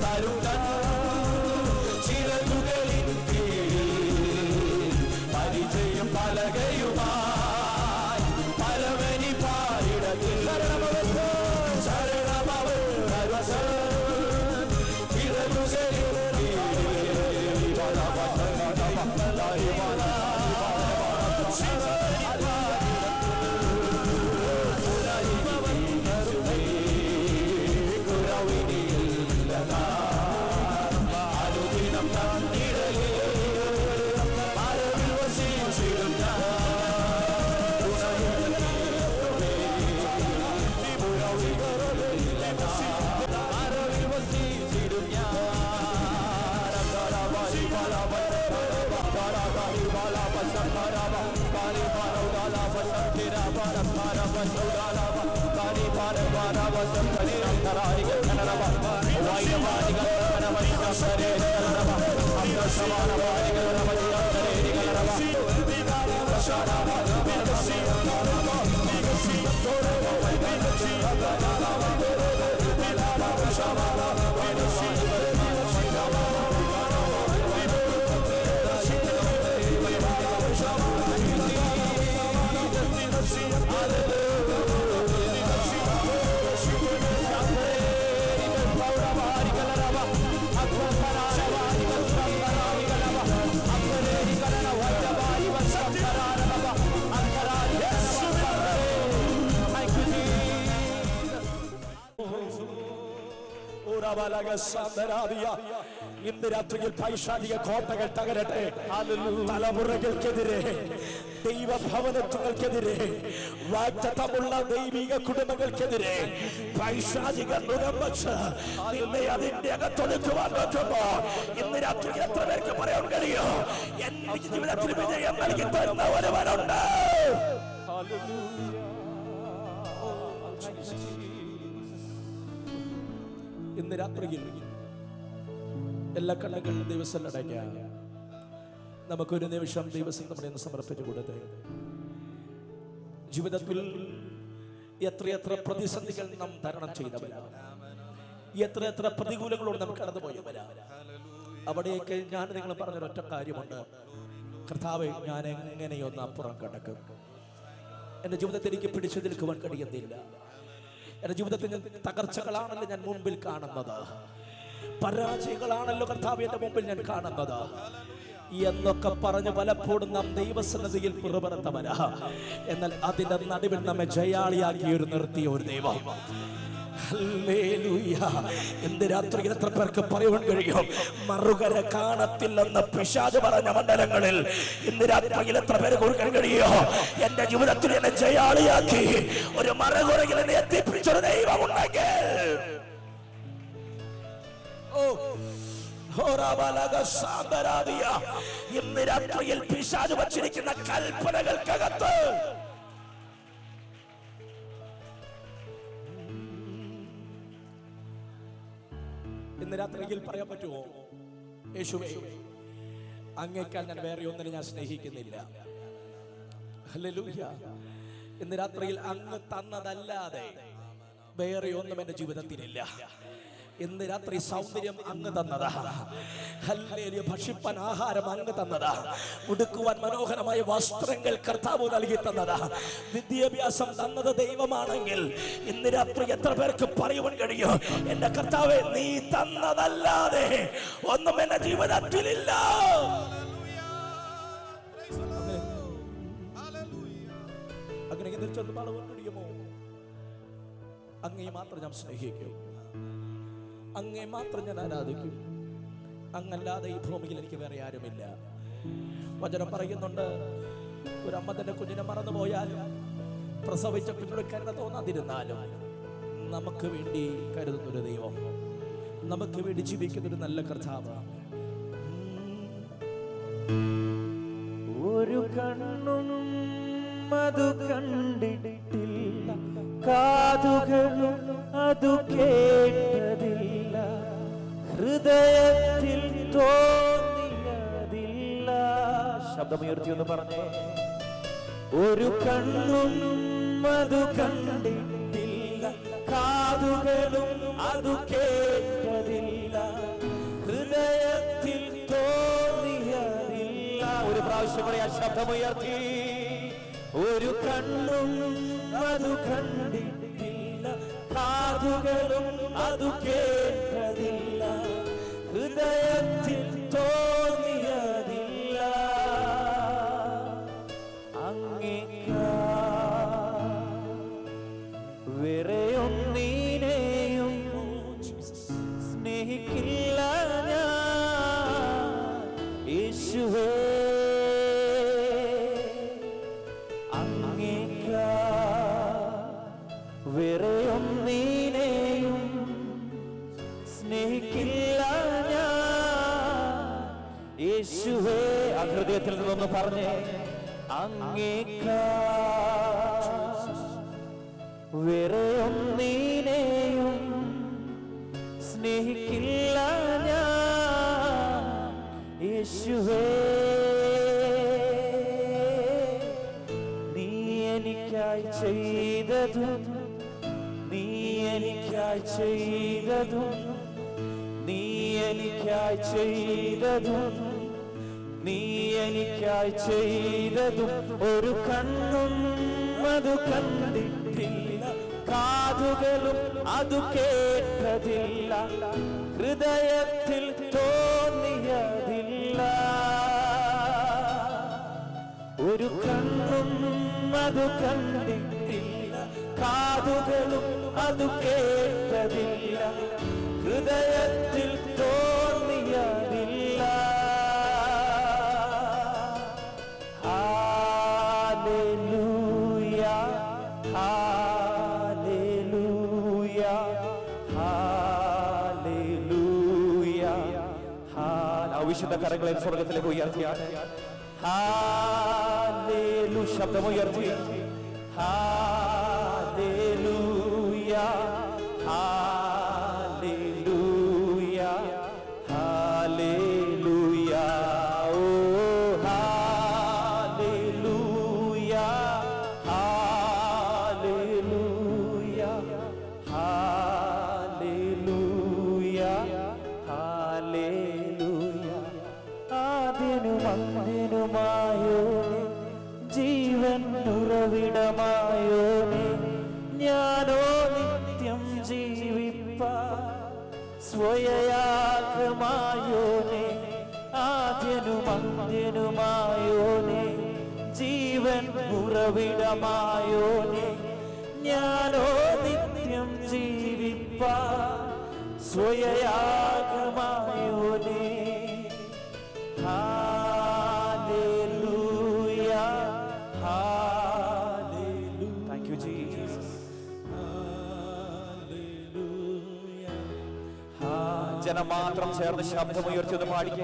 കരുതൻ ചിറകുകളിൻ കീഴിൽ പരിചയം പലകയുമായി പലവനി പാരിടത്തിൽ ശരണമവർക്ക് ശരണമവർ ചിറകുകളിൻ കീഴിൽ ഇന്ന് രാത്രിയിൽ പൈശാചിക കോട്ടകൾ തകരട്ടെ തലമുറകൾക്കെതിരെ ദൈവഭവനത്വങ്ങൾക്കെതിരെ വാക്തത്വമുള്ള ദൈവിക കുടുംബങ്ങൾക്കെതിരെ പൈശാചിക മുഖം വച്ച് നിന്നെ അതിന്റെ അകത്തൊടുക്കുവാൻ നോക്കുമ്പോ ഇന്ന് രാത്രി എത്ര പേർക്ക് പറയാൻ കഴിയോ എന്റെ ജീവിതത്തിൽ വിജയം നൽകി തരുന്ന ഒരുവനുണ്ട് ഇന്ന് രാത്രിയിൽ എല്ലാ കണ്ണുകളിലും ദിവസം അടയ്ക്കാം നമുക്കൊരു നിമിഷം ദിവസം നമ്മുടെ ഒന്ന് സമർപ്പിച്ചു കൊടുത്തേ ജീവിതത്തിൽ എത്രയെത്ര പ്രതിസന്ധികൾ നാം തരണം ചെയ്തവരാണ് എത്ര എത്ര പ്രതികൂലങ്ങളോട് നാം കടന്നുപോയവരാ അവിടെയൊക്കെ ഞാൻ നിങ്ങൾ പറഞ്ഞൊരൊറ്റ കാര്യമുണ്ട് കർത്താവ് ഞാൻ എങ്ങനെയൊന്ന് അപ്പുറം കിടക്കും എൻ്റെ ജീവിതത്തിൽ എനിക്ക് പിടിച്ചു നിൽക്കുവാൻ കഴിയുന്നില്ല എൻ്റെ ജീവിതത്തിൽ ഞാൻ തകർച്ചകളാണല്ലോ ഞാൻ മുമ്പിൽ കാണുന്നത് പരാജയങ്ങളാണല്ലോ കർത്താവ് എൻ്റെ മുമ്പിൽ ഞാൻ കാണുന്നത് എന്നൊക്കെ പറഞ്ഞ് പലപ്പോഴും നാം ദൈവസന്നതിയിൽ പുറപെടുത്തവരാ എന്നാൽ അതിന്റെ നടുവിൽ നമ്മെ ജയാളിയാക്കി ഒരു നിർത്തിയ ഒരു ദൈവം ഹല്ലേലൂയ. എന്ത് രാത്രി എത്ര പേർക്ക് പറയുവാൻ കഴിയും മറുകര കാണത്തില്ലെന്ന് പിശാജ് പറഞ്ഞ മണ്ഡലങ്ങളിൽ ഇന്ന് രാത്രിയിൽ എത്ര പേർക്ക് കൊടുക്കാൻ കഴിയോ എന്റെ ജീവിതത്തിൽ എന്നെ ജയാളിയാക്കി ഒരു മറുകുറയിൽ എന്നെ എത്തിപ്പിടിച്ചൊരു ദൈവം ഉണ്ടെങ്കിൽ ഓ ഹോറാബാലക സാന്തരാദിയ. ഇന്ന് രാത്രിയിൽ പിശാജ് വച്ചിരിക്കുന്ന കൽപ്പനകൾക്കകത്ത് ഇന്ന് രാത്രിയിൽ പറയാൻ പറ്റുമോ യേശുവേ അങ്ങേക്കാൾ ഞാൻ വേറെ ഒന്നിനെ ഞാൻ സ്നേഹിക്കുന്നില്ല ഹല്ലേലൂയ. ഇന്ന് രാത്രിയിൽ അങ്ങ് തന്നതല്ലാതെ വേറെ ഒന്നും എന്റെ ജീവിതത്തിലില്ല ഇന്ന് രാത്രി സൗന്ദര്യം അങ്ങ് തന്നതാ ഹല്ലേലൂയ. ഭക്ഷിപ്പാൻ ആഹാരം അങ്ങ് തന്നതാ ഉടുക്കുവാൻ മനോഹരമായ വസ്ത്രങ്ങൾ കർത്താവ് നൽകി തന്നതാ വിദ്യാഭ്യാസം തന്നത് ദൈവമാണെങ്കിൽ ഇന്ന് രാത്രി എത്ര പേർക്ക് പറയുവാൻ കഴിയും എന്റെ കർത്താവെ നീ തന്നതല്ലാതെ ഒന്നും എന്റെ ജീവിതത്തിലില്ല അങ്ങനെ തിരിച്ചൊന്ന് പാടുവാൻ കഴിയുമോ അങ്ങേ മാത്രം ഞാൻ സ്നേഹിക്കും അങ്ങേ മാത്രം ഞാൻ ആരാധിക്കും അങ്ങല്ലാതെ ഈ ഭൂമിയിൽ എനിക്ക് വേറെ ആരുമില്ല വചനം പറയുന്നുണ്ട് ഒരു അമ്മ തന്റെ കുഞ്ഞിനെ മറന്നുപോയാൽ പ്രസവിച്ച കുഞ്ഞിനോട് കരുണ തോന്നാതിരുന്നാലും നമുക്ക് വേണ്ടി കരുതുന്നൊരു ദൈവം നമുക്ക് വേണ്ടി ജീവിക്കുന്നൊരു നല്ല കർത്താവ് ഒരു കണ്ണും അത് കണ്ടിട്ടില്ല കാതുകളും അതു കേട്ടതില്ല ഹൃദയത്തിൽ തോന്നിയതില്ല ശബ്ദമുയർത്തി ഒന്ന് പറഞ്ഞേ ഒരു കണ്ണും അത് കണ്ടിട്ടില്ല കാതുകളും അതു കേട്ടതില്ല ആവശ്യം പറയാൻ ശബ്ദമുയർത്തി ഒരു കണ്ണും അത് കണ്ടിട്ടില്ല കാതുകളും അത് കേട്ടതില്ല ഹൃദയത്തിൽ തോന്നിയതില്ല അങ്ങേക്കാ വേറെ ഒന്നിനെയും സ്നേഹിക്കില്ല ഞാൻ യേശുവേ അങ്ങേക്ക വേറെ ഒന്നിനെയും സ്നേഹിക്കില്ല ഞാൻ യേശുവേ ആ ഹൃദയത്തിൽ നിന്നൊന്ന് പറഞ്ഞേ അങ്ങേക്ക വേറെ ഒന്നിനെയും സ്നേഹിക്കില്ല ഞാൻ യേശുവേ നീ എനിക്കായി ചെയ്തതും നീ എനിക്കായി ചെയ്തതും നീ എനിക്കായി ചെയ്തതും നീ എനിക്കായി ചെയ്തതും ഒരു കണ്ണും അത് കണ്ടിട്ടില്ല കാതുകളും അത് കേട്ടതില്ല ഹൃദയത്തിൽ തോന്നിയതില്ല ഒരു കണ്ണും അത് കണ്ടിട്ടില്ല കാതുകളും അത് കേട്ടതില്ല ഹൃദയത്തിൽ തോന്നിയതില്ല ഹാലേലൂയ ഹാലേലൂയ ഹാലേലൂയ ഹാ- ആ വിശുദ്ധ കരങ്ങളെ സ്വർഗത്തിലേക്ക് ഉയർത്തിയാണ് ഹാലേലു ശബ്ദമുയർത്തി ഹാലേലൂയ ഹാലേലൂയ ഹാലേലൂയ ഓ ഹാലേലൂയ ഹാലേലൂയ ഹാലേലൂയ ഹാലേലൂയ ആദ്യനും അന്ത്യനുമായോനെ ജീവൻ ഉറവിടമായോനെ ഞാനോ നിത്യം ജീവിപ്പ സ്വയയാഗമായോനെ ആദ്യനും അന്ത്യനുമായോനെ ജീവൻ ഉറവിടമായോനെ ഞാനോ നിത്യം ജീവിപ്പ സ്വയയാഗമായോനെ Hallelujah. Hallelujah. Thank you, Jesus. ആ, ജനം മാത്രം ചേർന്ന് ശബ്ദമുയർത്തി ഒന്ന് പാടിക്കേ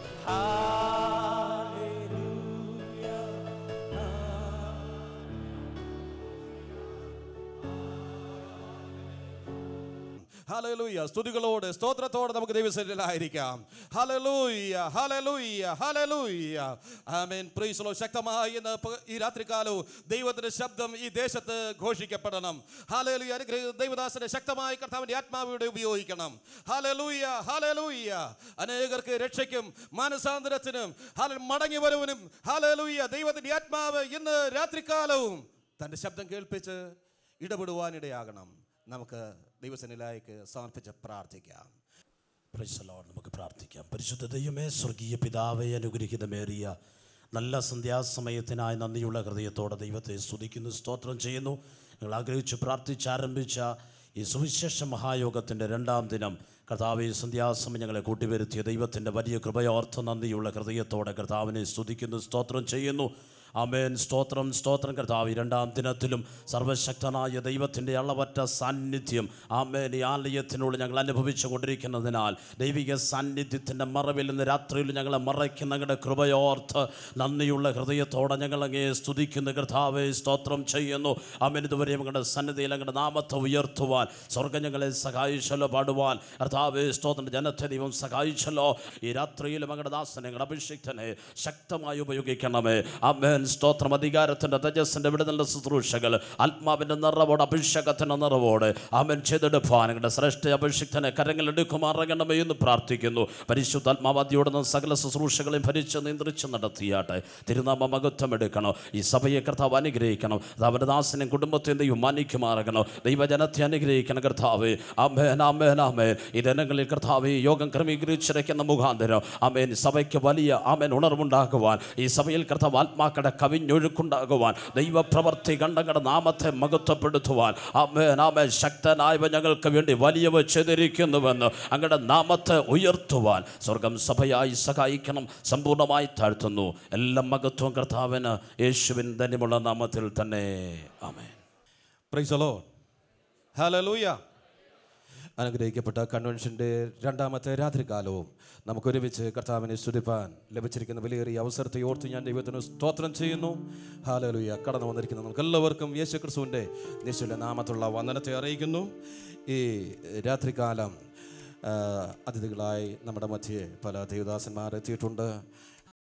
ഹലലൂയ സ്തുതികളോട് സ്തോത്രത്തോടെ നമുക്ക് ദൈവസന്നിധിയിലായിരിക്കാം ഹലലൂയ ഹലലൂയ ഹലലൂയ ആമേൻ പ്രീസലോ ശക്തമായി ഇന്ന് പ- ഈ രാത്രികാലവും ദൈവത്തിന്റെ ശബ്ദം ഈ ദേശത്ത് ഘോഷിക്കപ്പെടണം ഹലലൂയ അനുഗ്രഹ ദൈവദാസനെ ശക്തമായി കർത്താവിന്റെ ആത്മാവിടെ ഉപയോഗിക്കണം ഹലലൂയ ഹലലൂയ അനേകർക്ക് രക്ഷയ്ക്കും മാനസാന്തരത്തിനും ഹല മടങ്ങി വരവിനും ഹലലൂയ ദൈവത്തിന്റെ ആത്മാവ് ഇന്ന് രാത്രികാലവും തന്റെ ശബ്ദം കേൾപ്പിച്ച് ഇടപെടുവാനിടയാകണം നമുക്ക് ദൈവസനിലേക്ക് സമർപ്പിച്ച് പ്രാർത്ഥിക്കാം Praise the Lord. നമുക്ക് പ്രാർത്ഥിക്കാം പരിശുദ്ധ ദൈവമേ സ്വർഗീയ പിതാവെ അനുഗ്രഹിതമേറിയ നല്ല സന്ധ്യാസമയത്തിനായി നന്ദിയുള്ള ഹൃദയത്തോടെ ദൈവത്തെ സ്തുതിക്കുന്നു സ്തോത്രം ചെയ്യുന്നു ഞങ്ങൾ ആഗ്രഹിച്ചു പ്രാർത്ഥിച്ചാരംഭിച്ച ഈ സുവിശേഷ മഹായോഗത്തിൻ്റെ രണ്ടാം ദിനം കർത്താവെ ഈ സന്ധ്യാസമയം ഞങ്ങളെ കൂട്ടിവരുത്തിയ ദൈവത്തിൻ്റെ വലിയ കൃപയോർത്ത് നന്ദിയുള്ള ഹൃദയത്തോടെ കർത്താവിനെ സ്തുതിക്കുന്നു സ്തോത്രം ചെയ്യുന്നു ആമേൻ സ്തോത്രം സ്തോത്രം കർത്താവ് ഈ രണ്ടാം ദിനത്തിലും സർവശക്തനായ ദൈവത്തിൻ്റെ അളവറ്റ സാന്നിധ്യം ആമേൻ ഈ ആലയത്തിനുള്ളിൽ ഞങ്ങൾ അനുഭവിച്ചു കൊണ്ടിരിക്കുന്നതിനാൽ ദൈവിക സാന്നിധ്യത്തിൻ്റെ മറവിൽ ഇന്ന് രാത്രിയിൽ ഞങ്ങളെ മറയ്ക്കുന്ന ഞങ്ങളുടെ കൃപയോർത്ത് നന്ദിയുള്ള ഹൃദയത്തോടെ ഞങ്ങൾ അങ്ങേ സ്തുതിക്കുന്ന കർത്താവെ സ്തോത്രം ചെയ്യുന്നു ആമേൻ ഇതുവരെ ഞങ്ങളുടെ സന്നിധിയിൽ ഞങ്ങളുടെ നാമത്തെ ഉയർത്തുവാൻ സ്വർഗം ഞങ്ങളെ സഹായിച്ചല്ലോ പാടുവാൻ കർത്താവെ സ്തോത്രം ജനത്തെ ദൈവം സഹായിച്ചല്ലോ ഈ രാത്രിയിലും ഞങ്ങളുടെ ദാസനെ ഞങ്ങളുടെ അഭിഷിക്തനെ ശക്തമായി ഉപയോഗിക്കണമേ ആമേൻ ആമേൻ സ്തോത്രം അധികാരത്തിന്റെ തേജസ്സിന്റെ വിടുതലിന്റെ ശുശ്രൂഷകൾ ആത്മാവിന്റെ നിറവോട് അഭിഷേകത്തിന്റെ നിറവോട് ആമൻ ചെയ്തെടുപ്പാൻ നിങ്ങളുടെ ശ്രേഷ്ഠ അഭിഷിക്തനെ കരങ്ങളെടുക്കുമാറങ്ങണമേ എന്ന് പ്രാർത്ഥിക്കുന്നു പരിശുദ്ധാത്മാവാദിയോട് നിന്ന് സകല ശുശ്രൂഷകളെയും ഭരിച്ച് നിയന്ത്രിച്ച് നടത്തിയാട്ടെ തിരുനാമ മഹത്വം എടുക്കണം ഈ സഭയെ കർത്താവ് അനുഗ്രഹിക്കണം അവൻ്റെ ദാസനെയും കുടുംബത്തെയും ദൈവം മാനിക്കുമാറക്കണം ദൈവജനത്തെ അനുഗ്രഹിക്കണം കർത്താവ് ആമേൻ ആമേൻ ആമേൻ ഈ ദിനങ്ങളിൽ കർത്താവ് ഈ യോഗം ക്രമീകരിച്ചിരിക്കുന്ന മുഖാന്തരം ആമേൻ സഭയ്ക്ക് വലിയ ആമേൻ ഉണർവുണ്ടാകുവാൻ ഈ സഭയിൽ കർത്താവ് ആത്മാക്കളുടെ കവിഞ്ഞൊഴുക്കുണ്ടാകുവാൻ ദൈവപ്രവർത്തി കണ്ടങ്ങളുടെ നാമത്തെ മഹത്വപ്പെടുത്തുവാൻ ആമേൻ ആമേൻ ശക്തനായവ ഞങ്ങൾക്ക് വേണ്ടി വലിയവ ചെയ്തിരിക്കുന്നുവെന്ന് അങ്ങയുടെ നാമത്തെ ഉയർത്തുവാൻ സ്വർഗം സഭയായി സഹായിക്കണം സമ്പൂർണ്ണമായി താഴ്ത്തുന്നു എല്ലാ മഹത്വം കർത്താവിന് യേശുവിൻ ധന്യമുള്ള നാമത്തിൽ തന്നെ ആമേൻ പ്രൈസ് അലോ ഹലലൂയ അനുഗ്രഹിക്കപ്പെട്ട കൺവെൻഷൻ്റെ രണ്ടാമത്തെ രാത്രികാലവും നമുക്കൊരുമിച്ച് കർത്താവിനെ സ്തുതിപ്പാൻ ലഭിച്ചിരിക്കുന്ന വിലയേറിയ അവസരത്തെ ഓർത്ത് ഞാൻ ദൈവത്തിന് സ്തോത്രം ചെയ്യുന്നു ഹാലലൂയ കടന്നു വന്നിരിക്കുന്ന നമുക്ക് എല്ലാവർക്കും യേശു ക്രിസ്തുവിൻ്റെ യേശുവിൻ്റെ നാമത്തുള്ള വന്ദനത്തെ അറിയിക്കുന്നു ഈ രാത്രികാലം ആ, അതിഥികളായി നമ്മുടെ മധ്യേ പല ദേവദാസന്മാർ എത്തിയിട്ടുണ്ട്